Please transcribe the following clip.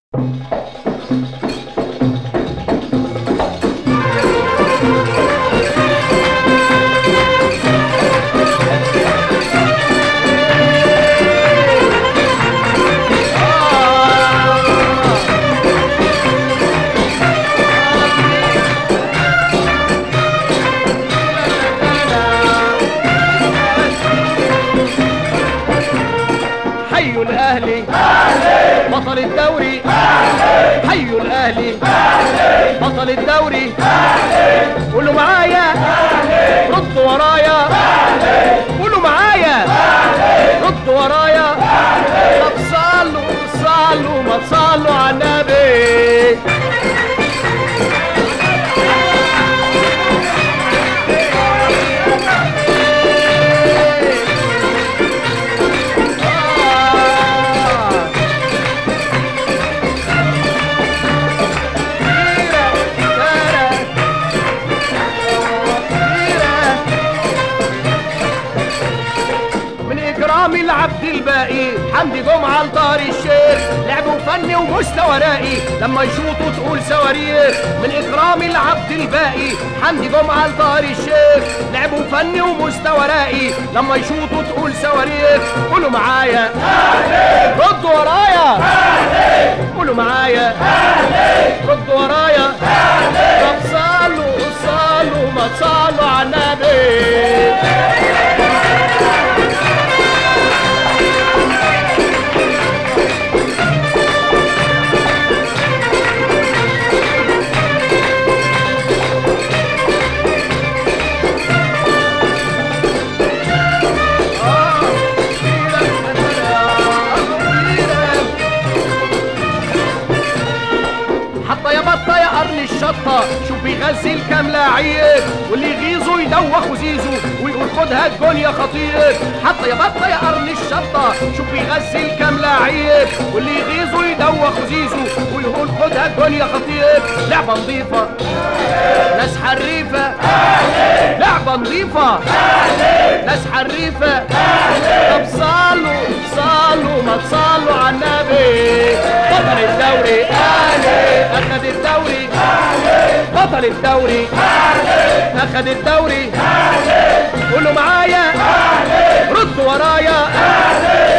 حي الاهلي بطل الدوري حي الاهلي بطل الدوري قولوا معايا ردوا ورايا قولوا معايا ردوا ورايا طب صلوا صلوا ما تصلوا على النبي آه. من اكرام العبد الباقي حمدي جمعه لطاري الشيخ لعبه فني ومستوى راقي لما يشوطوا تقول صواريخ من اكرام العبد الباقي حمدي جمعه لطاري الشيخ لعبه فني ومستوى راقي لما يشوطوا تقول صواريخ قولوا معايا ردوا ورايا قولوا معايا ردوا ورايا طب صلوا صلوا ما تصلوا على النبي حطة يا بطة يا قرن الشطة شوف بيغزل كام لعيب واللي يغيظه يدوخ وزيزو ويقول خدها الجون يا خطير حطة يا بطة يا قرن الشطة شوف بيغزل كام لعيب واللي يغيظه يدوخ وزيزو ويقول خدها الجون يا خطير لعبة نظيفة ناس حريفة لعبة نظيفة ناس حريفة طب صلوا صلوا ما تصلوا على النبي بطل الدوري اهلي اخد الدوري بطل الدوري اخد الدوري قولوا معايا ردوا ورايا